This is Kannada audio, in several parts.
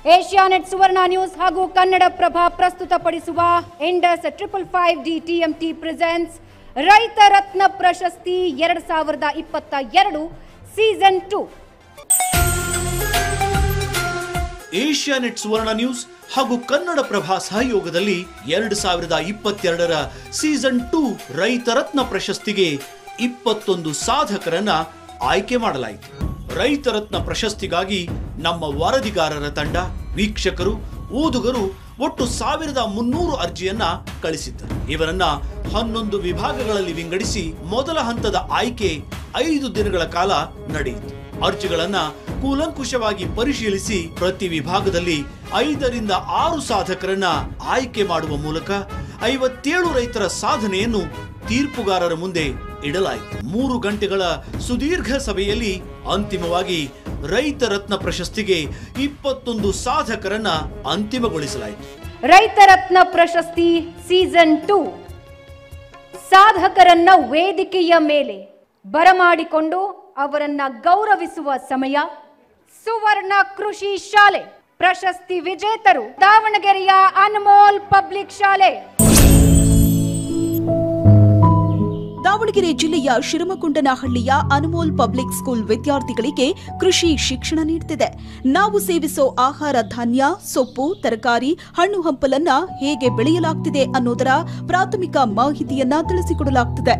ಏಷ್ಯಾನೆಟ್ ಸುವರ್ಣ ನ್ಯೂಸ್ ಹಾಗೂ ಕನ್ನಡ ಪ್ರಭ ಪ್ರಸ್ತುತಪಡಿಸುವ Indus triple five D TMT presents ರೈತ ರತ್ನ ಪ್ರಶಸ್ತಿ ಎರಡ್ ಸಾವಿರದ ಇಪ್ಪತ್ತ ಎರಡು season two Asianet Suvarna news ಹಾಗೂ ಕನ್ನಡ ಪ್ರಭಾ ಸಹಯೋಗದಲ್ಲಿ ಎರಡು ಸಾವಿರದ ಇಪ್ಪತ್ತೆರಡರ ಸೀಸನ್ ಟೂ ರೈತರತ್ನ ಪ್ರಶಸ್ತಿಗೆ ಇಪ್ಪತ್ತೊಂದು ಸಾಧಕರನ್ನ ಆಯ್ಕೆ ಮಾಡಲಾಯಿತು ರೈತರತ್ನ ಪ್ರಶಸ್ತಿಗಾಗಿ ನಮ್ಮ ವರದಿಗಾರರ ತಂಡ ವೀಕ್ಷಕರು ಓದುಗರು ಒಟ್ಟು ಸಾವಿರದ ಮುನ್ನೂರು ಅರ್ಜಿಯನ್ನ ಕಳಿಸಿದ್ದರು ಇವರನ್ನ ಹನ್ನೊಂದು ವಿಭಾಗಗಳಲ್ಲಿ ವಿಂಗಡಿಸಿ ಮೊದಲ ಹಂತದ ಆಯ್ಕೆ ಐದು ದಿನಗಳ ಕಾಲ ನಡೆಯಿತು ಅರ್ಜಿಗಳನ್ನ ಕೂಲಂಕುಷವಾಗಿ ಪರಿಶೀಲಿಸಿ ಪ್ರತಿ ವಿಭಾಗದಲ್ಲಿ ಐದರಿಂದ ಆರು ಸಾಧಕರನ್ನ ಆಯ್ಕೆ ಮಾಡುವ ಮೂಲಕ ಐವತ್ತೇಳು ರೈತರ ಸಾಧನೆಯನ್ನು ತೀರ್ಪುಗಾರರ ಮುಂದೆ ಇಡಲಾಯಿತು ಮೂರು ಗಂಟೆಗಳ ಸುದೀರ್ಘ ಸಭೆಯಲ್ಲಿ ಅಂತಿಮವಾಗಿ ರೈತ ರತ್ನ ಪ್ರಶಸ್ತಿಗೆ ಇಪ್ಪತ್ತೊಂದು ಸಾಧಕರನ್ನ ಅಂತಿಮಗೊಳಿಸಲಾಯಿತು ರೈತ ರತ್ನ ಪ್ರಶಸ್ತಿ ಸೀಸನ್ ಟು ಸಾಧಕರನ್ನ ವೇದಿಕೆಯ ಮೇಲೆ ಬರಮಾಡಿಕೊಂಡು ಅವರನ್ನ ಗೌರವಿಸುವ ಸಮಯ ಸುವರ್ಣ ಕೃಷಿ ಶಾಲೆ ಪ್ರಶಸ್ತಿ ವಿಜೇತರು ದಾವಣಗೆರೆಯ ಅನ್ಮೋಲ್ ಪಬ್ಲಿಕ್ ಶಾಲೆ ದಾವಣಗೆರೆ ಜಿಲ್ಲೆಯ ಶಿರಮಗೊಂಡನಹಳ್ಳಿಯ ಅನುಮೋಲ್ ಪಬ್ಲಿಕ್ ಸ್ಕೂಲ್ ವಿದ್ಯಾರ್ಥಿಗಳಿಗೆ ಕೃಷಿ ಶಿಕ್ಷಣ ನೀಡುತ್ತಿದೆ ನಾವು ಸೇವಿಸೋ ಆಹಾರ ಧಾನ್ಯ ಸೊಪ್ಪು ತರಕಾರಿ ಹಣ್ಣು ಹಂಪಲನ್ನ ಹೇಗೆ ಬೆಳೆಯಲಾಗ್ತಿದೆ ಅನ್ನೋದರ ಪ್ರಾಥಮಿಕ ಮಾಹಿತಿಯನ್ನ ತಿಳಿಸಿಕೊಡಲಾಗ್ತಿದೆ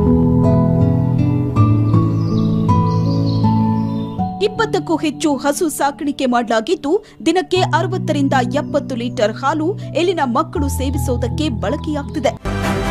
ಇಪ್ಪತ್ತಕ್ಕೂ ಹೆಚ್ಚು ಹಸು ಸಾಕಾಣಿಕೆ ಮಾಡಲಾಗಿದ್ದು ದಿನಕ್ಕೆ ಅರವತ್ತರಿಂದ ಎಪ್ಪತ್ತು ಲೀಟರ್ ಹಾಲು ಇಲ್ಲಿನ ಮಕ್ಕಳು ಸೇವಿಸೋದಕ್ಕೆ ಬಳಕೆಯಾಗ್ತಿದೆ